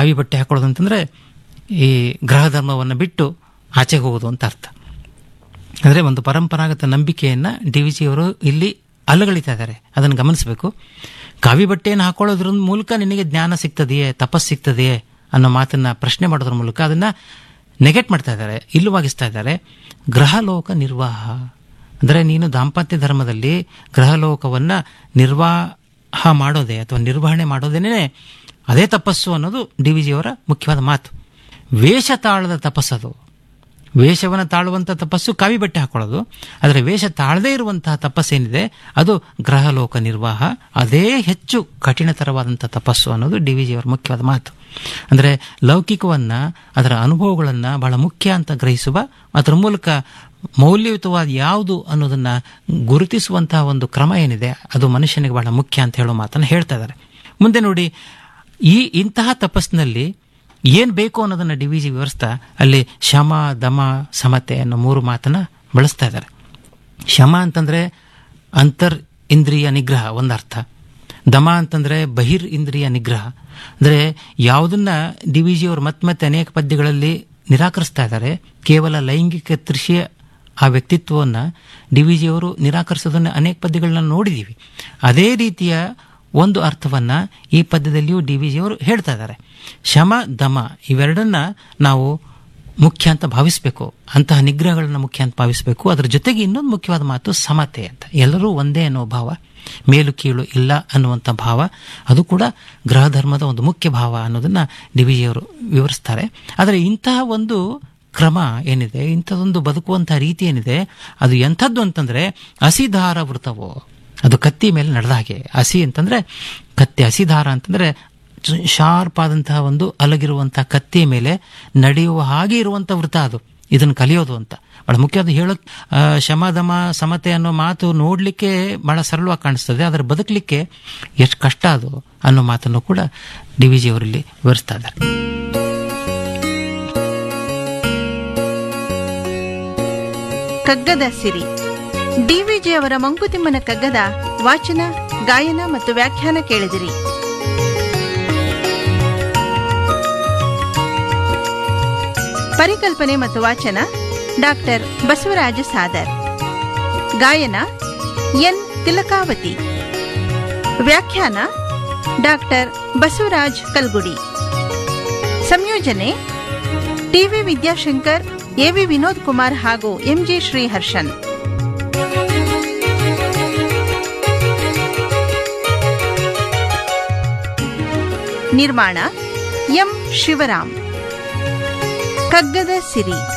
ಕಾವಿ ಬಟ್ಟೆ ಹಾಕೊಳ್ಳೋದು ಅಂತಂದ್ರೆ ಈ ಗ್ರಹ ಧರ್ಮವನ್ನು ಬಿಟ್ಟು ಆಚೆಗೆ ಹೋಗೋದು ಅಂತ ಅರ್ಥ ಅಂದರೆ ಒಂದು ಪರಂಪರಾಗತ ನಂಬಿಕೆಯನ್ನು ಡಿ ವಿ ಜಿಯವರು ಇಲ್ಲಿ ಅಲ್ಲಗಳಿತಾ ಇದ್ದಾರೆ ಅದನ್ನು ಗಮನಿಸಬೇಕು ಕಾವಿ ಬಟ್ಟೆಯನ್ನು ಹಾಕೊಳ್ಳೋದ್ರ ಮೂಲಕ ನಿನಗೆ ಜ್ಞಾನ ಸಿಗ್ತದೆಯೇ ತಪಸ್ ಸಿಗ್ತದೆಯೇ ಅನ್ನೋ ಮಾತನ್ನ ಪ್ರಶ್ನೆ ಮಾಡೋದ್ರ ಮೂಲಕ ಅದನ್ನ ನೆಗೆಟ್ ಮಾಡ್ತಾ ಇದ್ದಾರೆ ಇಲ್ಲವಾಗಿಸ್ತಾ ಇದ್ದಾರೆ ಗ್ರಹಲೋಕ ನಿರ್ವಾಹ ಅಂದರೆ ನೀನು ದಾಂಪತ್ಯ ಧರ್ಮದಲ್ಲಿ ಗ್ರಹಲೋಕವನ್ನ ನಿರ್ವಾಹ ಮಾಡೋದೇ ಅಥವಾ ನಿರ್ವಹಣೆ ಮಾಡೋದೇನೆ ಅದೇ ತಪಸ್ಸು ಅನ್ನೋದು ಡಿ ವಿ ಜಿಯವರ ಮುಖ್ಯವಾದ ಮಾತು ವೇಷ ತಾಳದ ತಪಸ್ಸದು ವೇಷವನ್ನು ತಾಳುವಂಥ ತಪಸ್ಸು ಕಾವಿ ಬಟ್ಟೆ ಹಾಕೊಳ್ಳೋದು ಆದರೆ ವೇಷ ತಾಳದೇ ಇರುವಂತಹ ತಪಸ್ಸೇನಿದೆ ಅದು ಗ್ರಹಲೋಕ ನಿರ್ವಾಹ ಅದೇ ಹೆಚ್ಚು ಕಠಿಣತರವಾದಂಥ ತಪಸ್ಸು ಅನ್ನೋದು ಡಿ ವಿ ಜಿಯವರ ಮುಖ್ಯವಾದ ಮಾತು ಅಂದರೆ ಲೌಕಿಕವನ್ನು ಅದರ ಅನುಭವಗಳನ್ನು ಬಹಳ ಮುಖ್ಯ ಅಂತ ಗ್ರಹಿಸುವ ಅದರ ಮೂಲಕ ಮೌಲ್ಯಯುತವಾದ ಯಾವುದು ಅನ್ನೋದನ್ನ ಗುರುತಿಸುವಂತಹ ಒಂದು ಕ್ರಮ ಏನಿದೆ ಅದು ಮನುಷ್ಯನಿಗೆ ಬಹಳ ಮುಖ್ಯ ಅಂತ ಹೇಳೋ ಮಾತನ್ನು ಹೇಳ್ತಾ ಇದ್ದಾರೆ ಮುಂದೆ ನೋಡಿ ಈ ಇಂತಹ ತಪಸ್ಸಿನಲ್ಲಿ ಏನ್ ಬೇಕು ಅನ್ನೋದನ್ನ ಡಿ ವಿ ಜಿ ವಿವರಿಸ್ತಾ ಅಲ್ಲಿ ಶಮ ದಮ ಸಮತೆ ಅನ್ನೋ ಮೂರು ಮಾತನ್ನ ಬಳಸ್ತಾ ಇದ್ದಾರೆ ಶಮ ಅಂತಂದ್ರೆ ಅಂತರ್ ಇಂದ್ರಿಯ ನಿಗ್ರಹ ಒಂದರ್ಥ ದಮ ಅಂತಂದ್ರೆ ಬಹಿರ್ ಇಂದ್ರಿಯ ನಿಗ್ರಹ ಅಂದ್ರೆ ಯಾವುದನ್ನ ಡಿ ವಿ ಜಿ ಅವರು ಮತ್ತೆ ಮತ್ತೆ ಅನೇಕ ಪದ್ಯಗಳಲ್ಲಿ ನಿರಾಕರಿಸ್ತಾ ಇದ್ದಾರೆ ಕೇವಲ ಲೈಂಗಿಕ ತೃಷಿಯ ಆ ವ್ಯಕ್ತಿತ್ವವನ್ನು ಡಿ ವಿ ಜಿ ಅವರು ನಿರಾಕರಿಸೋದನ್ನ ಅನೇಕ ಪದ್ಯಗಳನ್ನ ನೋಡಿದೀವಿ ಅದೇ ರೀತಿಯ ಒಂದು ಅರ್ಥವನ್ನ ಈ ಪದ್ಯದಲ್ಲಿಯೂ ಡಿ ವಿ ಜಿಯವರು ಹೇಳ್ತಾ ಇದ್ದಾರೆ ಶಮ ದಮ ಇವೆರಡನ್ನ ನಾವು ಮುಖ್ಯ ಅಂತ ಭಾವಿಸಬೇಕು ಅಂತಹ ನಿಗ್ರಹಗಳನ್ನ ಮುಖ್ಯ ಅಂತ ಭಾವಿಸಬೇಕು ಅದರ ಜೊತೆಗೆ ಇನ್ನೊಂದು ಮುಖ್ಯವಾದ ಮಾತು ಸಮತೆ ಅಂತ ಎಲ್ಲರೂ ಒಂದೇ ಅನ್ನೋ ಭಾವ ಮೇಲು ಕೀಳು ಇಲ್ಲ ಅನ್ನುವಂಥ ಭಾವ ಅದು ಕೂಡ ಗ್ರಹ ಧರ್ಮದ ಒಂದು ಮುಖ್ಯ ಭಾವ ಅನ್ನೋದನ್ನ ಡಿ ವಿ ಜಿಯವರು ವಿವರಿಸ್ತಾರೆ ಆದರೆ ಇಂತಹ ಒಂದು ಕ್ರಮ ಏನಿದೆ ಇಂಥದೊಂದು ಬದುಕುವಂತಹ ರೀತಿ ಏನಿದೆ ಅದು ಎಂಥದ್ದು ಅಂತಂದ್ರೆ ಹಸಿದಾರ ವೃತವೋ ಅದು ಕತ್ತಿ ಮೇಲೆ ನಡೆದ ಹಾಗೆ ಹಸಿ ಅಂತಂದ್ರೆ ಕತ್ತಿ ಹಸಿದಾರ ಅಂತಂದ್ರೆ ಶಾರ್ಪ್ ಆದಂತಹ ಒಂದು ಅಲಗಿರುವಂತಹ ಕತ್ತಿಯ ಮೇಲೆ ನಡೆಯುವ ಹಾಗೆ ಇರುವಂತಹ ವೃತ ಅದು ಇದನ್ನು ಕಲಿಯೋದು ಅಂತ ಬಹಳ ಮುಖ್ಯ ಅದು ಹೇಳೋ ಶಮದಮ ಸಮತೆ ಅನ್ನೋ ಮಾತು ನೋಡ್ಲಿಕ್ಕೆ ಬಹಳ ಸರಳವಾಗಿ ಕಾಣಿಸ್ತದೆ ಅದರ ಬದುಕಲಿಕ್ಕೆ ಎಷ್ಟು ಕಷ್ಟ ಅದು ಅನ್ನೋ ಮಾತನ್ನು ಕೂಡ ಡಿ ವಿ ಜಿ ಅವರಲ್ಲಿ ವಿವರಿಸ್ತಾ ಇದ್ದಾರೆ ಕಗ್ಗದ ಸಿರಿ ಡಿವಿಜಿ ಅವರ ಮಂಕುತಿಮ್ಮನ ಕಗ್ಗದ ವಾಚನ ಗಾಯನ ಮತ್ತು ವ್ಯಾಖ್ಯಾನ ಕೇಳಿದಿರಿ ಪರಿಕಲ್ಪನೆ ಮತ್ತು ವಾಚನ ಡಾಕ್ಟರ್ ಬಸವರಾಜ ಸಾದರ್ ಗಾಯನ ಎನ್ ತಿಲಕಾವತಿ ವ್ಯಾಖ್ಯಾನ ಡಾಕ್ಟರ್ ಬಸವರಾಜ್ ಕಲ್ಗುಡಿ ಸಂಯೋಜನೆ ಟಿವಿ ವಿದ್ಯಾಶಂಕರ್ ಎವಿ ವಿನೋದ್ ಕುಮಾರ್ ಹಾಗೂ ಎಂಜಿ ಶ್ರೀಹರ್ಷನ್ ನಿರ್ಮಾಣ ಎಂ ಶಿವರಾಮ್ ಕಗ್ಗದ ಸಿರಿ